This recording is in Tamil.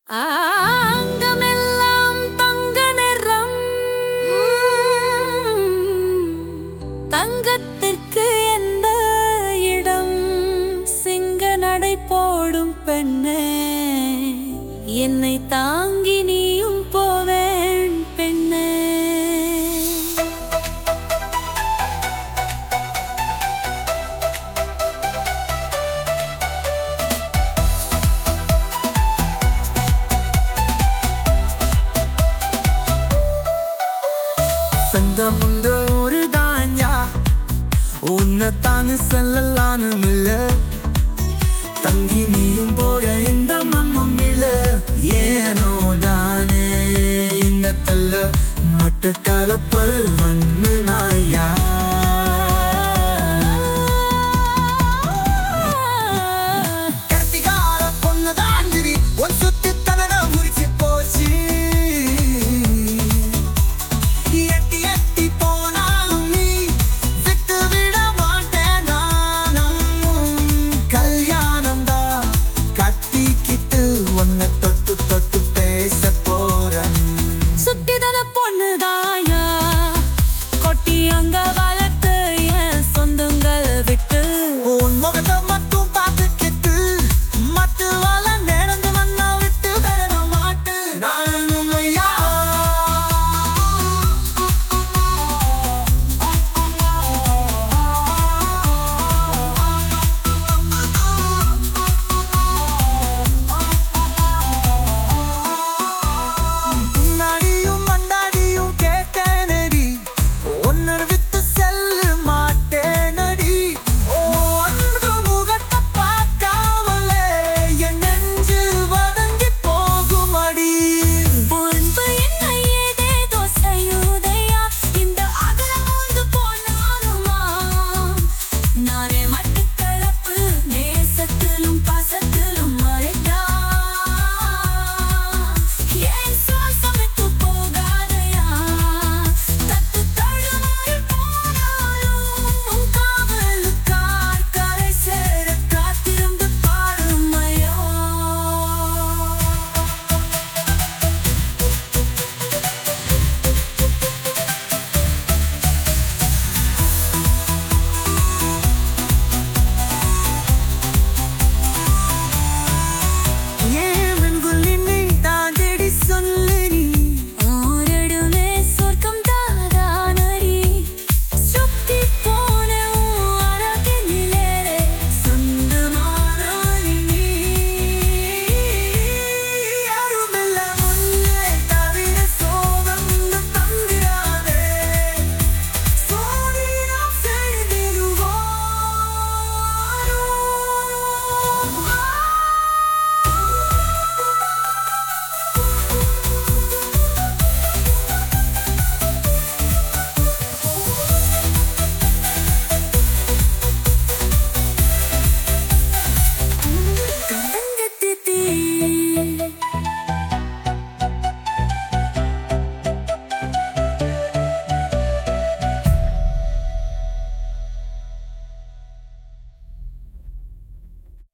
அங்கமெல்லாம் தங்க நிறம் தங்கத்திற்கு எந்த இடம் சிங்க நடை போடும் பெண்ணே என்னை தாங்கி நீயும் போவேன் பெண்ணே சொந்தமுண்டு ஒரு தான்யா உன்னை தானு செல்லலானு இல்ல தங்கி நீயும் போய இந்த மண்ணும் இல்ல ஏனோ தானே இந்த தல்ல மட்டு கலப்பல் மண்ணு நாயா கத்திகார பொண்ணு தாண்டிரி ஒரு சுத்தி தனட முறிச்சு போச்சு எட்டி எட்டி போனாலும் நீ விட்டு விட மாட்டேன் நானும் கல்யாணம் தான் கட்டிக்கிட்டு உன்னை